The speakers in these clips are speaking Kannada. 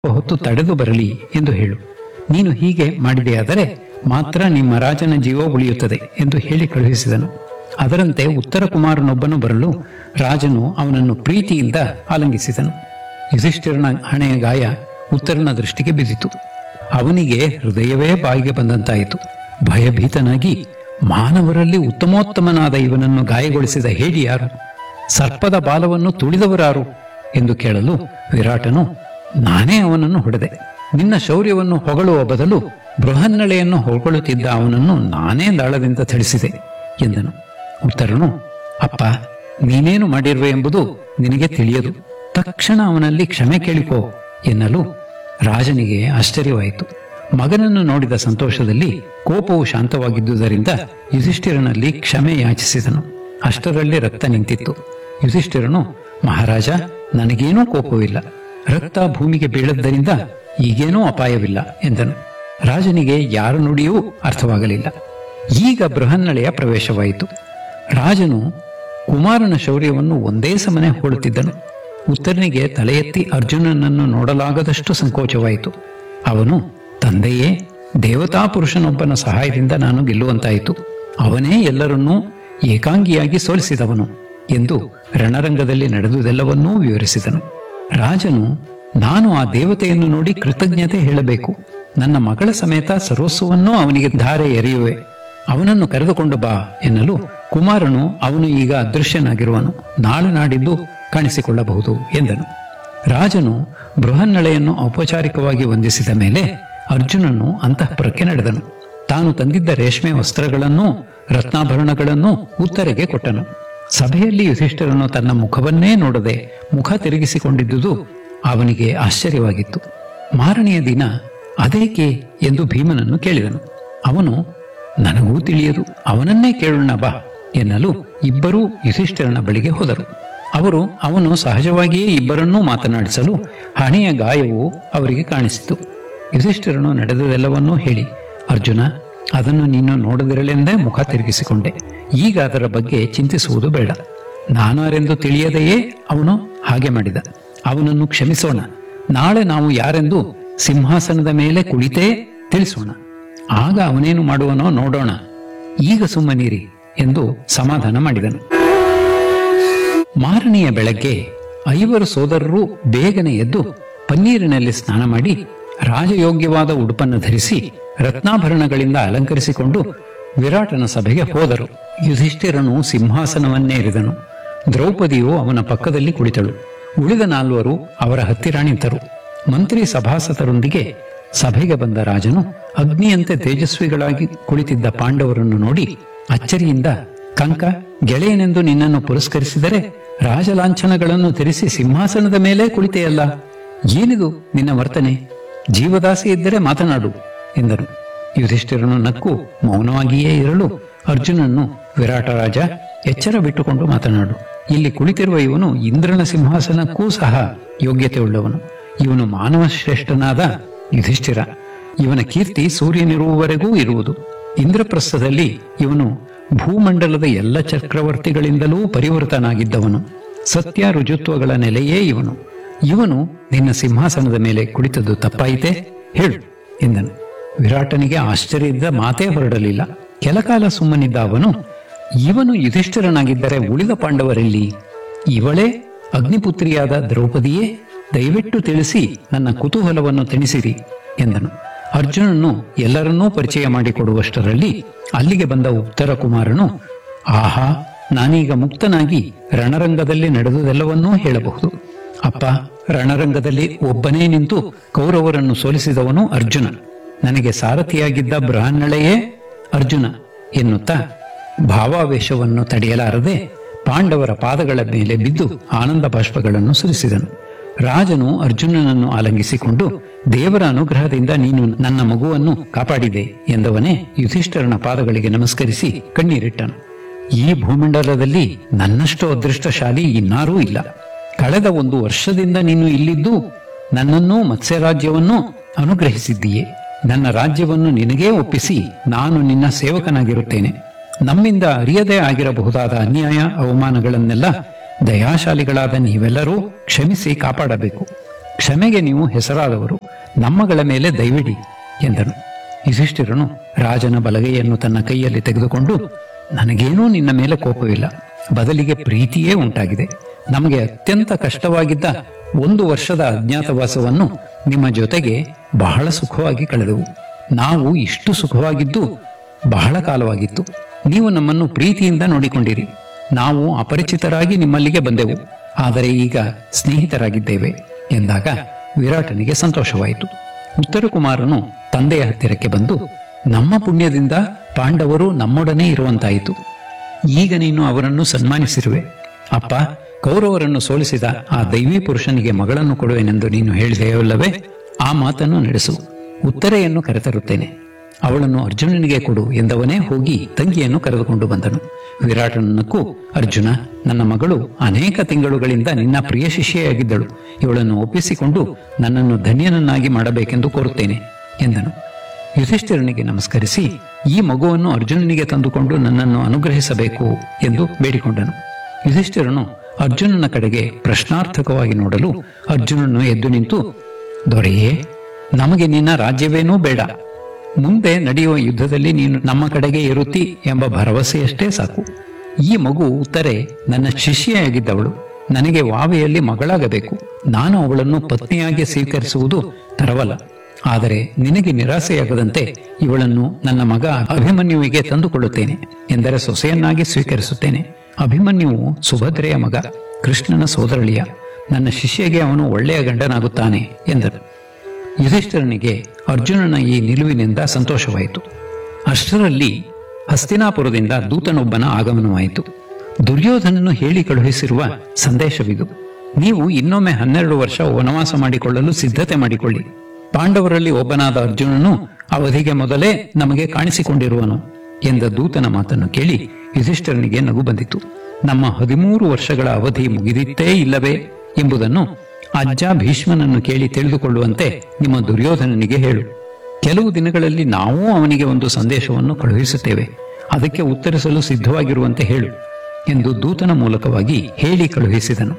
ಹೊತ್ತು ತಡೆದು ಬರಲಿ ಎಂದು ಹೇಳು ನೀನು ಹೀಗೆ ಮಾಡಿದೆಯಾದರೆ ಮಾತ್ರ ನಿಮ್ಮ ರಾಜನ ಜೀವ ಉಳಿಯುತ್ತದೆ ಎಂದು ಹೇಳಿ ಕಳುಹಿಸಿದನು ಅದರಂತೆ ಉತ್ತರ ಕುಮಾರನೊಬ್ಬನು ಬರಲು ರಾಜನು ಅವನನ್ನು ಪ್ರೀತಿಯಿಂದ ಆಲಂಗಿಸಿದನು ಯುಧಿಷ್ಠಿರನ ಹಣೆಯ ಗಾಯ ಉತ್ತರನ ದೃಷ್ಟಿಗೆ ಬಿದ್ದಿತು ಅವನಿಗೆ ಹೃದಯವೇ ಬಾಯಿಗೆ ಬಂದಂತಾಯಿತು ಭಯಭೀತನಾಗಿ ಮಾನವರಲ್ಲಿ ಉತ್ತಮೋತ್ತಮನಾದ ಇವನನ್ನು ಗಾಯಗೊಳಿಸಿದ ಹೇಳಿ ಯಾರು ಸರ್ಪದ ಬಾಲವನ್ನು ತುಳಿದವರಾರು ಎಂದು ಕೇಳಲು ವಿರಾಟನು ನಾನೇ ಅವನನ್ನು ಹೊಡೆದೆ ನಿನ್ನ ಶೌರ್ಯವನ್ನು ಹೊಗಳುವ ಬದಲು ಬೃಹನ್ನಳೆಯನ್ನು ಹೊಗಳುತ್ತಿದ್ದ ಅವನನ್ನು ನಾನೇ ದಾಳದಿಂದ ಥಳಿಸಿದೆ ಎಂದನು ಉತ್ತರನು ಅಪ್ಪ ನೀನೇನು ಮಾಡಿರುವೆ ಎಂಬುದು ನಿನಗೆ ತಿಳಿಯದು ತಕ್ಷಣ ಅವನಲ್ಲಿ ಕ್ಷಮೆ ಕೇಳಿಕೋ ಎನ್ನಲು ರಾಜನಿಗೆ ಆಶ್ಚರ್ಯವಾಯಿತು ಮಗನನ್ನು ನೋಡಿದ ಸಂತೋಷದಲ್ಲಿ ಕೋಪವು ಶಾಂತವಾಗಿದ್ದುದರಿಂದ ಯುಧಿಷ್ಠಿರನಲ್ಲಿ ಕ್ಷಮೆ ಯಾಚಿಸಿದನು ಅಷ್ಟರಲ್ಲಿ ರಕ್ತ ನಿಂತಿತ್ತು ಯುಧಿಷ್ಠಿರನು ಮಹಾರಾಜ ನನಗೇನೂ ಕೋಪವಿಲ್ಲ ರಕ್ತ ಭೂಮಿಗೆ ಬೀಳದ್ದರಿಂದ ಈಗೇನೂ ಅಪಾಯವಿಲ್ಲ ಎಂದನು ರಾಜನಿಗೆ ಯಾರ ನುಡಿಯೂ ಅರ್ಥವಾಗಲಿಲ್ಲ ಈಗ ಬೃಹನ್ನಳೆಯ ಪ್ರವೇಶವಾಯಿತು ರಾಜನು ಕುಮಾರನ ಶೌರ್ಯವನ್ನು ಒಂದೇ ಸಮನೆ ಹೋಳುತ್ತಿದ್ದನು ಉತ್ತರನಿಗೆ ತಲೆ ಎತ್ತಿ ಅರ್ಜುನನನ್ನು ನೋಡಲಾಗದಷ್ಟು ಸಂಕೋಚವಾಯಿತು ಅವನು ತಂದೆಯೇ ದೇವತಾ ಪುರುಷನೊಬ್ಬನ ಸಹಾಯದಿಂದ ನಾನು ಗೆಲ್ಲುವಂತಾಯಿತು ಅವನೇ ಎಲ್ಲರನ್ನೂ ಏಕಾಂಗಿಯಾಗಿ ಸೋಲಿಸಿದವನು ಎಂದು ರಣರಂಗದಲ್ಲಿ ನಡೆದುದೆಲ್ಲವನ್ನೂ ವಿವರಿಸಿದನು ರಾಜನು ನಾನು ಆ ದೇವತೆಯನ್ನು ನೋಡಿ ಕೃತಜ್ಞತೆ ಹೇಳಬೇಕು ನನ್ನ ಮಗಳ ಸಮೇತ ಸರ್ವಸ್ವವನ್ನೂ ಅವನಿಗೆ ಧಾರೆ ಎರೆಯುವೆ ಅವನನ್ನು ಕರೆದುಕೊಂಡು ಬಾ ಎನ್ನಲು ಕುಮಾರನು ಅವನು ಈಗ ಅದೃಶ್ಯನಾಗಿರುವನು ನಾಳೆ ನಾಡಿದ್ದು ಕಾಣಿಸಿಕೊಳ್ಳಬಹುದು ಎಂದನು ರಾಜನು ಬೃಹನ್ನಳೆಯನ್ನು ಔಪಚಾರಿಕವಾಗಿ ವಂದಿಸಿದ ಮೇಲೆ ಅರ್ಜುನನು ಅಂತಃಪುರಕ್ಕೆ ನಡೆದನು ತಾನು ತಂದಿದ್ದ ರೇಷ್ಮೆ ವಸ್ತ್ರಗಳನ್ನೂ ರತ್ನಾಭರಣಗಳನ್ನೂ ಉತ್ತರೆಗೆ ಕೊಟ್ಟನು ಸಭೆಯಲ್ಲಿ ಯುಧಿಷ್ಠರನು ತನ್ನ ಮುಖವನ್ನೇ ನೋಡದೆ ಮುಖ ತಿರುಗಿಸಿಕೊಂಡಿದ್ದುದು ಅವನಿಗೆ ಆಶ್ಚರ್ಯವಾಗಿತ್ತು ಮಾರನೆಯ ದಿನ ಅದೇಕೆ ಎಂದು ಭೀಮನನ್ನು ಕೇಳಿದನು ಅವನು ನನಗೂ ತಿಳಿಯದು ಅವನನ್ನೇ ಕೇಳೋಣ ಬಾ ಎನ್ನಲು ಇಬ್ಬರೂ ಯುಧಿಷ್ಠಿರನ ಬಳಿಗೆ ಹೋದರು ಅವರು ಅವನು ಸಹಜವಾಗಿಯೇ ಇಬ್ಬರನ್ನೂ ಮಾತನಾಡಿಸಲು ಹಣೆಯ ಗಾಯವು ಅವರಿಗೆ ಕಾಣಿಸಿತು ಯುಧಿಷ್ಠಿರನು ನಡೆದದೆಲ್ಲವನ್ನೂ ಹೇಳಿ ಅರ್ಜುನ ಅದನ್ನು ನೀನು ನೋಡದಿರಲೆಂದೇ ಮುಖ ತಿರುಗಿಸಿಕೊಂಡೆ ಈಗ ಅದರ ಬಗ್ಗೆ ಚಿಂತಿಸುವುದು ಬೇಡ ನಾನಾರೆಂದು ತಿಳಿಯದೆಯೇ ಅವನು ಹಾಗೆ ಮಾಡಿದ ಅವನನ್ನು ಕ್ಷಮಿಸೋಣ ನಾಳೆ ನಾವು ಯಾರೆಂದು ಸಿಂಹಾಸನದ ಮೇಲೆ ಕುಳಿತೇ ತಿಳಿಸೋಣ ಆಗ ಅವನೇನು ಮಾಡುವನೋ ನೋಡೋಣ ಈಗ ಸುಮ್ಮನಿರಿ ಎಂದು ಸಮಾಧಾನ ಮಾಡಿದನು ಮಾರನೆಯ ಬೆಳಗ್ಗೆ ಐವರು ಸೋದರರು ಬೇಗನೆ ಎದ್ದು ಪನ್ನೀರಿನಲ್ಲಿ ಸ್ನಾನ ಮಾಡಿ ರಾಜಯೋಗ್ಯವಾದ ಉಡುಪನ್ನು ಧರಿಸಿ ರತ್ನಾಭರಣಗಳಿಂದ ಅಲಂಕರಿಸಿಕೊಂಡು ವಿರಾಟನ ಸಭೆಗೆ ಹೋದರು ಯುಧಿಷ್ಠಿರನು ಸಿಂಹಾಸನವನ್ನೇರಿದನು ದ್ರೌಪದಿಯು ಅವನ ಪಕ್ಕದಲ್ಲಿ ಕುಳಿತಳು ಉಳಿದ ನಾಲ್ವರು ಅವರ ಹತ್ತಿರ ನಿಂತರು ಮಂತ್ರಿ ಸಭಾಸದರೊಂದಿಗೆ ಸಭೆಗೆ ಬಂದ ರಾಜನು ಅಗ್ನಿಯಂತೆ ತೇಜಸ್ವಿಗಳಾಗಿ ಕುಳಿತಿದ್ದ ಪಾಂಡವರನ್ನು ನೋಡಿ ಅಚ್ಚರಿಯಿಂದ ಕಂಕ ಗೆಳೆಯನೆಂದು ನಿನ್ನನ್ನು ಪುರಸ್ಕರಿಸಿದರೆ ರಾಜಲಾಂಛನಗಳನ್ನು ಧರಿಸಿ ಸಿಂಹಾಸನದ ಮೇಲೆ ಕುಳಿತೆಯಲ್ಲ ಏನಿದು ನಿನ್ನ ವರ್ತನೆ ಜೀವದಾಸೆ ಇದ್ದರೆ ಮಾತನಾಡು ಎಂದರು ಯುಧಿಷ್ಠಿರನು ನಕ್ಕು ಮೌನವಾಗಿಯೇ ಇರಲು ಅರ್ಜುನನ್ನು ವಿರಾಟ ರಾಜ ಎಚ್ಚರ ಬಿಟ್ಟುಕೊಂಡು ಮಾತನಾಡು ಇಲ್ಲಿ ಕುಳಿತಿರುವ ಇವನು ಇಂದ್ರನ ಸಿಂಹಾಸನಕ್ಕೂ ಸಹ ಯೋಗ್ಯತೆ ಉಳ್ಳವನು ಇವನು ಮಾನವ ಶ್ರೇಷ್ಠನಾದ ಯುಧಿಷ್ಠಿರ ಇವನ ಕೀರ್ತಿ ಸೂರ್ಯನಿರುವವರೆಗೂ ಇರುವುದು ಇಂದ್ರಪ್ರಸ್ಥದಲ್ಲಿ ಇವನು ಭೂಮಂಡಲದ ಎಲ್ಲ ಚಕ್ರವರ್ತಿಗಳಿಂದಲೂ ಪರಿವೃತನಾಗಿದ್ದವನು ಸತ್ಯ ರುಜುತ್ವಗಳ ನೆಲೆಯೇ ಇವನು ಇವನು ನಿನ್ನ ಸಿಂಹಾಸನದ ಮೇಲೆ ಕುಳಿತದ್ದು ತಪ್ಪಾಯಿತೆ ಹೇಳು ಎಂದನು ವಿರಾಟನಿಗೆ ಆಶ್ಚರ್ಯದ ಮಾತೇ ಹೊರಡಲಿಲ್ಲ ಕೆಲಕಾಲ ಸುಮ್ಮನಿದ್ದ ಅವನು ಇವನು ಯುಧಿಷ್ಠಿರನಾಗಿದ್ದರೆ ಉಳಿದ ಪಾಂಡವರೆಲ್ಲಿ ಇವಳೇ ಅಗ್ನಿಪುತ್ರಿಯಾದ ದ್ರೌಪದಿಯೇ ದಯವಿಟ್ಟು ತಿಳಿಸಿ ನನ್ನ ಕುತೂಹಲವನ್ನು ತಣಿಸಿರಿ ಎಂದನು ಅರ್ಜುನನು ಎಲ್ಲರನ್ನೂ ಪರಿಚಯ ಮಾಡಿಕೊಡುವಷ್ಟರಲ್ಲಿ ಅಲ್ಲಿಗೆ ಬಂದ ಉತ್ತರ ಕುಮಾರನು ಆಹಾ ನಾನೀಗ ಮುಕ್ತನಾಗಿ ರಣರಂಗದಲ್ಲಿ ನಡೆದುದೆಲ್ಲವನ್ನೂ ಹೇಳಬಹುದು ಅಪ್ಪ ರಣರಂಗದಲ್ಲಿ ಒಬ್ಬನೇ ನಿಂತು ಕೌರವರನ್ನು ಸೋಲಿಸಿದವನು ಅರ್ಜುನ ನನಗೆ ಸಾರಥಿಯಾಗಿದ್ದ ಬ್ರಹ್ಮಣಳೆಯೇ ಅರ್ಜುನ ಎನ್ನುತ್ತಾ ಭಾವಾವೇಶವನ್ನು ತಡೆಯಲಾರದೆ ಪಾಂಡವರ ಪಾದಗಳ ಮೇಲೆ ಬಿದ್ದು ಆನಂದ ಬಾಷ್ಪಗಳನ್ನು ಸುರಿಸಿದನು ರಾಜನು ಅರ್ಜುನನನ್ನು ಆಲಂಗಿಸಿಕೊಂಡು ದೇವರ ಅನುಗ್ರಹದಿಂದ ನೀನು ನನ್ನ ಮಗುವನ್ನು ಕಾಪಾಡಿದೆ ಎಂದವನೇ ಯುಧಿಷ್ಠರನ ಪಾದಗಳಿಗೆ ನಮಸ್ಕರಿಸಿ ಕಣ್ಣೀರಿಟ್ಟನು ಈ ಭೂಮಂಡಲದಲ್ಲಿ ನನ್ನಷ್ಟು ಅದೃಷ್ಟಶಾಲಿ ಇನ್ನಾರೂ ಇಲ್ಲ ಕಳೆದ ಒಂದು ವರ್ಷದಿಂದ ನೀನು ಇಲ್ಲಿದ್ದು ನನ್ನನ್ನೂ ಮತ್ಸ್ಯರಾಜ್ಯವನ್ನೂ ಅನುಗ್ರಹಿಸಿದ್ದೀಯೆ ನನ್ನ ರಾಜ್ಯವನ್ನು ನಿನಗೇ ಒಪ್ಪಿಸಿ ನಾನು ನಿನ್ನ ಸೇವಕನಾಗಿರುತ್ತೇನೆ ನಮ್ಮಿಂದ ಅರಿಯದೇ ಆಗಿರಬಹುದಾದ ಅನ್ಯಾಯ ಅವಮಾನಗಳನ್ನೆಲ್ಲ ದಯಾಶಾಲಿಗಳಾದ ನೀವೆಲ್ಲರೂ ಕ್ಷಮಿಸಿ ಕಾಪಾಡಬೇಕು ಕ್ಷಮೆಗೆ ನೀವು ಹೆಸರಾದವರು ನಮ್ಮಗಳ ಮೇಲೆ ದಯವಿಡಿ ಎಂದನು ಯುಧಿಷ್ಠಿರನು ರಾಜನ ಬಲಗೈಯನ್ನು ತನ್ನ ಕೈಯಲ್ಲಿ ತೆಗೆದುಕೊಂಡು ನನಗೇನೂ ನಿನ್ನ ಮೇಲೆ ಕೋಪವಿಲ್ಲ ಬದಲಿಗೆ ಪ್ರೀತಿಯೇ ಉಂಟಾಗಿದೆ ನಮಗೆ ಅತ್ಯಂತ ಕಷ್ಟವಾಗಿದ್ದ ಒಂದು ವರ್ಷದ ಅಜ್ಞಾತವಾಸವನ್ನು ನಿಮ್ಮ ಜೊತೆಗೆ ಬಹಳ ಸುಖವಾಗಿ ಕಳೆದೆವು ನಾವು ಇಷ್ಟು ಸುಖವಾಗಿದ್ದು ಬಹಳ ಕಾಲವಾಗಿತ್ತು ನೀವು ನಮ್ಮನ್ನು ಪ್ರೀತಿಯಿಂದ ನೋಡಿಕೊಂಡಿರಿ ನಾವು ಅಪರಿಚಿತರಾಗಿ ನಿಮ್ಮಲ್ಲಿಗೆ ಬಂದೆವು ಆದರೆ ಈಗ ಸ್ನೇಹಿತರಾಗಿದ್ದೇವೆ ಎಂದಾಗ ವಿರಾಟನಿಗೆ ಸಂತೋಷವಾಯಿತು ಉತ್ತರ ಕುಮಾರನು ತಂದೆಯ ಹತ್ತಿರಕ್ಕೆ ಬಂದು ನಮ್ಮ ಪುಣ್ಯದಿಂದ ಪಾಂಡವರು ನಮ್ಮೊಡನೆ ಇರುವಂತಾಯಿತು ಈಗ ನೀನು ಅವರನ್ನು ಸನ್ಮಾನಿಸಿರುವೆ ಅಪ್ಪ ಕೌರವರನ್ನು ಸೋಲಿಸಿದ ಆ ದೈವಿ ಪುರುಷನಿಗೆ ಮಗಳನ್ನು ಕೊಡುವೆನೆಂದು ನೀನು ಹೇಳಿದೆಯಲ್ಲವೇ ಆ ಮಾತನ್ನು ನಡೆಸು ಉತ್ತರೆಯನ್ನು ಕರೆತರುತ್ತೇನೆ ಅವಳನ್ನು ಅರ್ಜುನನಿಗೆ ಕೊಡು ಎಂದವನೇ ಹೋಗಿ ತಂಗಿಯನ್ನು ಕರೆದುಕೊಂಡು ಬಂದನು ವಿರಾಟನಕ್ಕೂ ಅರ್ಜುನ ನನ್ನ ಮಗಳು ಅನೇಕ ತಿಂಗಳುಗಳಿಂದ ನಿನ್ನ ಪ್ರಿಯ ಶಿಷ್ಯೆಯಾಗಿದ್ದಳು ಇವಳನ್ನು ಒಪ್ಪಿಸಿಕೊಂಡು ನನ್ನನ್ನು ಧನ್ಯನನ್ನಾಗಿ ಮಾಡಬೇಕೆಂದು ಕೋರುತ್ತೇನೆ ಎಂದನು ಯುಧಿಷ್ಠಿರನಿಗೆ ನಮಸ್ಕರಿಸಿ ಈ ಮಗುವನ್ನು ಅರ್ಜುನನಿಗೆ ತಂದುಕೊಂಡು ನನ್ನನ್ನು ಅನುಗ್ರಹಿಸಬೇಕು ಎಂದು ಬೇಡಿಕೊಂಡನು ಯುಧಿಷ್ಠಿರನು ಅರ್ಜುನನ ಕಡೆಗೆ ಪ್ರಶ್ನಾರ್ಥಕವಾಗಿ ನೋಡಲು ಅರ್ಜುನನು ಎದ್ದು ನಿಂತು ದೊರೆಯೇ ನಮಗೆ ನಿನ್ನ ರಾಜ್ಯವೇನೂ ಬೇಡ ಮುಂದೆ ನಡೆಯುವ ಯುದ್ಧದಲ್ಲಿ ನೀನು ನಮ್ಮ ಕಡೆಗೆ ಇರುತ್ತಿ ಎಂಬ ಭರವಸೆಯಷ್ಟೇ ಸಾಕು ಈ ಮಗು ಉತ್ತರೆ ನನ್ನ ಶಿಷ್ಯೆಯಾಗಿದ್ದವಳು ನನಗೆ ವಾವೆಯಲ್ಲಿ ಮಗಳಾಗಬೇಕು ನಾನು ಅವಳನ್ನು ಪತ್ನಿಯಾಗಿ ಸ್ವೀಕರಿಸುವುದು ತರವಲ್ಲ ಆದರೆ ನಿನಗೆ ನಿರಾಸೆಯಾಗದಂತೆ ಇವಳನ್ನು ನನ್ನ ಮಗ ಅಭಿಮನ್ಯುವಿಗೆ ತಂದುಕೊಳ್ಳುತ್ತೇನೆ ಎಂದರೆ ಸೊಸೆಯನ್ನಾಗಿ ಸ್ವೀಕರಿಸುತ್ತೇನೆ ಅಭಿಮನ್ಯುವು ಸುಭದ್ರೆಯ ಮಗ ಕೃಷ್ಣನ ಸೋದರಳಿಯ ನನ್ನ ಶಿಷ್ಯಗೆ ಅವನು ಒಳ್ಳೆಯ ಗಂಡನಾಗುತ್ತಾನೆ ಎಂದರು ಯುಧಿಷ್ಠಿರನಿಗೆ ಅರ್ಜುನನ ಈ ನಿಲುವಿನಿಂದ ಸಂತೋಷವಾಯಿತು ಅಷ್ಟರಲ್ಲಿ ಹಸ್ತಿನಾಪುರದಿಂದ ದೂತನೊಬ್ಬನ ಆಗಮನವಾಯಿತು ದುರ್ಯೋಧನನು ಹೇಳಿ ಕಳುಹಿಸಿರುವ ಸಂದೇಶವಿದು ನೀವು ಇನ್ನೊಮ್ಮೆ ಹನ್ನೆರಡು ವರ್ಷ ವನವಾಸ ಮಾಡಿಕೊಳ್ಳಲು ಸಿದ್ಧತೆ ಮಾಡಿಕೊಳ್ಳಿ ಪಾಂಡವರಲ್ಲಿ ಒಬ್ಬನಾದ ಅರ್ಜುನನು ಅವಧಿಗೆ ಮೊದಲೇ ನಮಗೆ ಕಾಣಿಸಿಕೊಂಡಿರುವನು ಎಂದ ದೂತನ ಮಾತನ್ನು ಕೇಳಿ ಯುಧಿಷ್ಠಿರನಿಗೆ ನಗು ಬಂದಿತು ನಮ್ಮ ಹದಿಮೂರು ವರ್ಷಗಳ ಅವಧಿ ಮುಗಿದಿತ್ತೇ ಇಲ್ಲವೇ ಎಂಬುದನ್ನು ಅಜ್ಜ ಭೀಷ್ಮನನ್ನು ಕೇಳಿ ತಿಳಿದುಕೊಳ್ಳುವಂತೆ ನಿಮ್ಮ ದುರ್ಯೋಧನನಿಗೆ ಹೇಳು ಕೆಲವು ದಿನಗಳಲ್ಲಿ ನಾವೂ ಅವನಿಗೆ ಒಂದು ಸಂದೇಶವನ್ನು ಕಳುಹಿಸುತ್ತೇವೆ ಅದಕ್ಕೆ ಉತ್ತರಿಸಲು ಸಿದ್ಧವಾಗಿರುವಂತೆ ಹೇಳು ಎಂದು ದೂತನ ಮೂಲಕವಾಗಿ ಹೇಳಿ ಕಳುಹಿಸಿದನು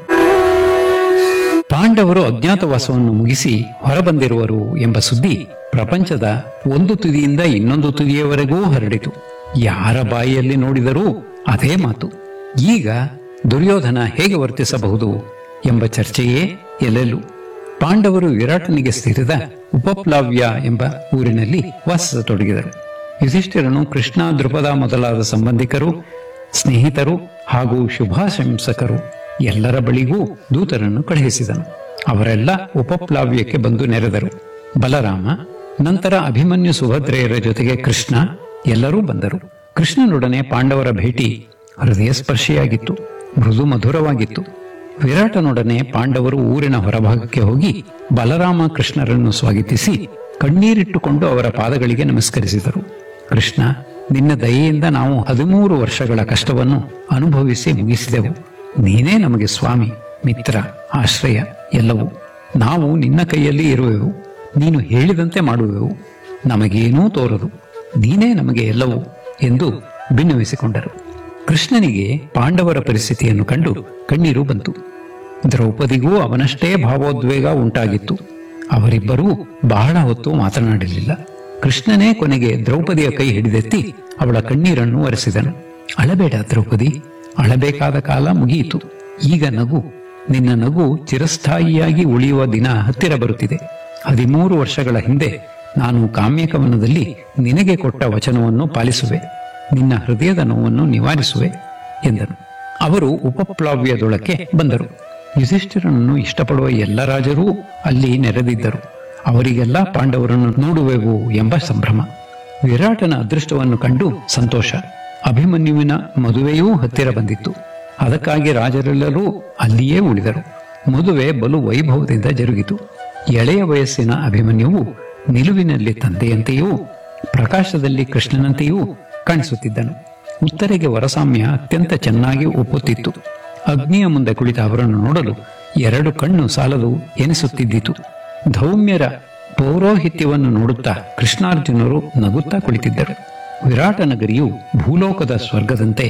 ಪಾಂಡವರು ಅಜ್ಞಾತವಾಸವನ್ನು ಮುಗಿಸಿ ಹೊರಬಂದಿರುವರು ಎಂಬ ಸುದ್ದಿ ಪ್ರಪಂಚದ ಒಂದು ತುದಿಯಿಂದ ಇನ್ನೊಂದು ತುದಿಯವರೆಗೂ ಹರಡಿತು ಯಾರ ಬಾಯಿಯಲ್ಲಿ ನೋಡಿದರೂ ಅದೇ ಮಾತು ಈಗ ದುರ್ಯೋಧನ ಹೇಗೆ ವರ್ತಿಸಬಹುದು ಎಂಬ ಚರ್ಚೆಯೇ ಎಲ್ಲೆಲ್ಲೂ ಪಾಂಡವರು ವಿರಾಟನಿಗೆ ಸೇರಿದ ಉಪಪ್ಲಾವ್ಯ ಎಂಬ ಊರಿನಲ್ಲಿ ವಾಸಿಸತೊಡಗಿದರು ಯುಧಿಷ್ಠಿರನು ಕೃಷ್ಣ ದೃಪದ ಮೊದಲಾದ ಸಂಬಂಧಿಕರು ಸ್ನೇಹಿತರು ಹಾಗೂ ಶುಭಾಶಂಸಕರು ಎಲ್ಲರ ಬಳಿಗೂ ದೂತರನ್ನು ಕಳುಹಿಸಿದನು ಅವರೆಲ್ಲ ಉಪಪ್ಲಾವ್ಯಕ್ಕೆ ಬಂದು ನೆರೆದರು ಬಲರಾಮ ನಂತರ ಅಭಿಮನ್ಯು ಸುಭದ್ರೆಯರ ಜೊತೆಗೆ ಕೃಷ್ಣ ಎಲ್ಲರೂ ಬಂದರು ಕೃಷ್ಣನೊಡನೆ ಪಾಂಡವರ ಭೇಟಿ ಹೃದಯ ಸ್ಪರ್ಶಿಯಾಗಿತ್ತು ಮೃದು ಮಧುರವಾಗಿತ್ತು ವಿರಾಟನೊಡನೆ ಪಾಂಡವರು ಊರಿನ ಹೊರಭಾಗಕ್ಕೆ ಹೋಗಿ ಬಲರಾಮ ಕೃಷ್ಣರನ್ನು ಸ್ವಾಗತಿಸಿ ಕಣ್ಣೀರಿಟ್ಟುಕೊಂಡು ಅವರ ಪಾದಗಳಿಗೆ ನಮಸ್ಕರಿಸಿದರು ಕೃಷ್ಣ ನಿನ್ನ ದಯೆಯಿಂದ ನಾವು ಹದಿಮೂರು ವರ್ಷಗಳ ಕಷ್ಟವನ್ನು ಅನುಭವಿಸಿ ಮುಗಿಸಿದೆವು ನೀನೇ ನಮಗೆ ಸ್ವಾಮಿ ಮಿತ್ರ ಆಶ್ರಯ ಎಲ್ಲವೂ ನಾವು ನಿನ್ನ ಕೈಯಲ್ಲಿ ಇರುವೆವು ನೀನು ಹೇಳಿದಂತೆ ಮಾಡುವೆವು ನಮಗೇನೂ ತೋರದು ನೀನೇ ನಮಗೆ ಎಲ್ಲವೂ ಎಂದು ಭಿನ್ನವಿಸಿಕೊಂಡರು ಕೃಷ್ಣನಿಗೆ ಪಾಂಡವರ ಪರಿಸ್ಥಿತಿಯನ್ನು ಕಂಡು ಕಣ್ಣೀರು ಬಂತು ದ್ರೌಪದಿಗೂ ಅವನಷ್ಟೇ ಭಾವೋದ್ವೇಗ ಉಂಟಾಗಿತ್ತು ಅವರಿಬ್ಬರೂ ಬಹಳ ಹೊತ್ತು ಮಾತನಾಡಲಿಲ್ಲ ಕೃಷ್ಣನೇ ಕೊನೆಗೆ ದ್ರೌಪದಿಯ ಕೈ ಹಿಡಿದೆತ್ತಿ ಅವಳ ಕಣ್ಣೀರನ್ನು ಒರೆಸಿದನು ಅಳಬೇಡ ದ್ರೌಪದಿ ಅಳಬೇಕಾದ ಕಾಲ ಮುಗಿಯಿತು ಈಗ ನಗು ನಿನ್ನ ನಗು ಚಿರಸ್ಥಾಯಿಯಾಗಿ ಉಳಿಯುವ ದಿನ ಹತ್ತಿರ ಬರುತ್ತಿದೆ ಹದಿಮೂರು ವರ್ಷಗಳ ಹಿಂದೆ ನಾನು ಕಾಮ್ಯಕವನದಲ್ಲಿ ನಿನಗೆ ಕೊಟ್ಟ ವಚನವನ್ನು ಪಾಲಿಸುವೆ ನಿನ್ನ ಹೃದಯದ ನೋವನ್ನು ನಿವಾರಿಸುವೆ ಎಂದನು ಅವರು ಉಪಪ್ಲಾವ್ಯದೊಳಕ್ಕೆ ಬಂದರು ಯುಧಿಷ್ಠಿರನನ್ನು ಇಷ್ಟಪಡುವ ಎಲ್ಲ ರಾಜರೂ ಅಲ್ಲಿ ನೆರೆದಿದ್ದರು ಅವರಿಗೆಲ್ಲ ಪಾಂಡವರನ್ನು ನೋಡುವೆವು ಎಂಬ ಸಂಭ್ರಮ ವಿರಾಟನ ಅದೃಷ್ಟವನ್ನು ಕಂಡು ಸಂತೋಷ ಅಭಿಮನ್ಯುವಿನ ಮದುವೆಯೂ ಹತ್ತಿರ ಬಂದಿತ್ತು ಅದಕ್ಕಾಗಿ ರಾಜರೆಲ್ಲರೂ ಅಲ್ಲಿಯೇ ಉಳಿದರು ಮದುವೆ ಬಲು ವೈಭವದಿಂದ ಜರುಗಿತು ಎಳೆಯ ವಯಸ್ಸಿನ ಅಭಿಮನ್ಯುವು ನಿಲುವಿನಲ್ಲಿ ತಂದೆಯಂತೆಯೂ ಪ್ರಕಾಶದಲ್ಲಿ ಕೃಷ್ಣನಂತೆಯೂ ಕಾಣಿಸುತ್ತಿದ್ದನು ಉತ್ತರೆಗೆ ವರಸಾಮ್ಯ ಅತ್ಯಂತ ಚೆನ್ನಾಗಿ ಒಪ್ಪುತ್ತಿತ್ತು ಅಗ್ನಿಯ ಮುಂದೆ ಕುಳಿತ ಅವರನ್ನು ನೋಡಲು ಎರಡು ಕಣ್ಣು ಸಾಲದು ಎನಿಸುತ್ತಿದ್ದಿತು ಧೌಮ್ಯರ ಪೌರೋಹಿತ್ಯವನ್ನು ನೋಡುತ್ತಾ ಕೃಷ್ಣಾರ್ಜುನರು ನಗುತ್ತಾ ಕುಳಿತಿದ್ದರು ವಿರಾಟ ನಗರಿಯು ಭೂಲೋಕದ ಸ್ವರ್ಗದಂತೆ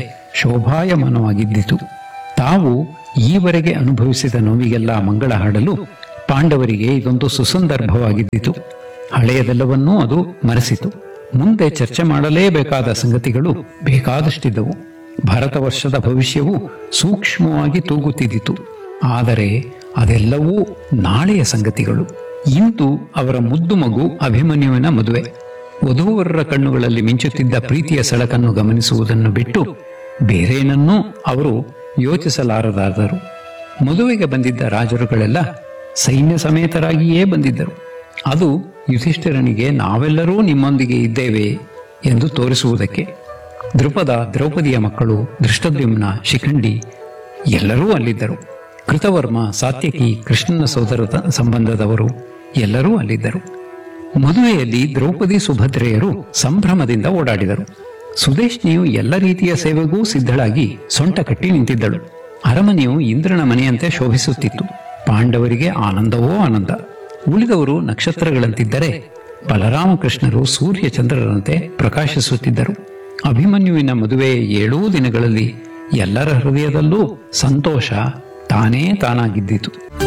ಶೋಭಾಯಮಾನವಾಗಿದ್ದಿತು ತಾವು ಈವರೆಗೆ ಅನುಭವಿಸಿದ ನೋವಿಗೆಲ್ಲ ಮಂಗಳ ಹಾಡಲು ಪಾಂಡವರಿಗೆ ಇದೊಂದು ಸುಸಂದರ್ಭವಾಗಿದ್ದಿತು ಹಳೆಯದೆಲ್ಲವನ್ನೂ ಅದು ಮರೆಸಿತು ಮುಂದೆ ಚರ್ಚೆ ಮಾಡಲೇಬೇಕಾದ ಸಂಗತಿಗಳು ಬೇಕಾದಷ್ಟಿದ್ದವು ಭಾರತ ವರ್ಷದ ಭವಿಷ್ಯವು ಸೂಕ್ಷ್ಮವಾಗಿ ತೂಗುತ್ತಿದ್ದಿತು ಆದರೆ ಅದೆಲ್ಲವೂ ನಾಳೆಯ ಸಂಗತಿಗಳು ಇಂದು ಅವರ ಮುದ್ದು ಮಗು ಅಭಿಮನ್ಯುವಿನ ಮದುವೆ ವಧೂವರರ ಕಣ್ಣುಗಳಲ್ಲಿ ಮಿಂಚುತ್ತಿದ್ದ ಪ್ರೀತಿಯ ಸೆಳಕನ್ನು ಗಮನಿಸುವುದನ್ನು ಬಿಟ್ಟು ಬೇರೇನನ್ನೂ ಅವರು ಯೋಚಿಸಲಾರದಾದರು ಮದುವೆಗೆ ಬಂದಿದ್ದ ರಾಜರುಗಳೆಲ್ಲ ಸೈನ್ಯ ಸಮೇತರಾಗಿಯೇ ಬಂದಿದ್ದರು ಅದು ಯುಧಿಷ್ಠಿರನಿಗೆ ನಾವೆಲ್ಲರೂ ನಿಮ್ಮೊಂದಿಗೆ ಇದ್ದೇವೆ ಎಂದು ತೋರಿಸುವುದಕ್ಕೆ ದೃಪದ ದ್ರೌಪದಿಯ ಮಕ್ಕಳು ದೃಷ್ಟದ್ಯುಮ್ನ ಶಿಖಂಡಿ ಎಲ್ಲರೂ ಅಲ್ಲಿದ್ದರು ಕೃತವರ್ಮ ಸಾತ್ಯಕಿ ಕೃಷ್ಣನ ಸೋದರ ಸಂಬಂಧದವರು ಎಲ್ಲರೂ ಅಲ್ಲಿದ್ದರು ಮದುವೆಯಲ್ಲಿ ದ್ರೌಪದಿ ಸುಭದ್ರೆಯರು ಸಂಭ್ರಮದಿಂದ ಓಡಾಡಿದರು ಸುದೇಶ್ನಿಯು ಎಲ್ಲ ರೀತಿಯ ಸೇವೆಗೂ ಸಿದ್ಧಳಾಗಿ ಸೊಂಟ ಕಟ್ಟಿ ನಿಂತಿದ್ದಳು ಅರಮನೆಯು ಇಂದ್ರನ ಮನೆಯಂತೆ ಶೋಭಿಸುತ್ತಿತ್ತು ಪಾಂಡವರಿಗೆ ಆನಂದವೋ ಆನಂದ ಉಳಿದವರು ನಕ್ಷತ್ರಗಳಂತಿದ್ದರೆ ಬಲರಾಮಕೃಷ್ಣರು ಸೂರ್ಯ ಚಂದ್ರರಂತೆ ಪ್ರಕಾಶಿಸುತ್ತಿದ್ದರು ಅಭಿಮನ್ಯುವಿನ ಮದುವೆಯ ಏಳೂ ದಿನಗಳಲ್ಲಿ ಎಲ್ಲರ ಹೃದಯದಲ್ಲೂ ಸಂತೋಷ ತಾನೇ ತಾನಾಗಿದ್ದಿತು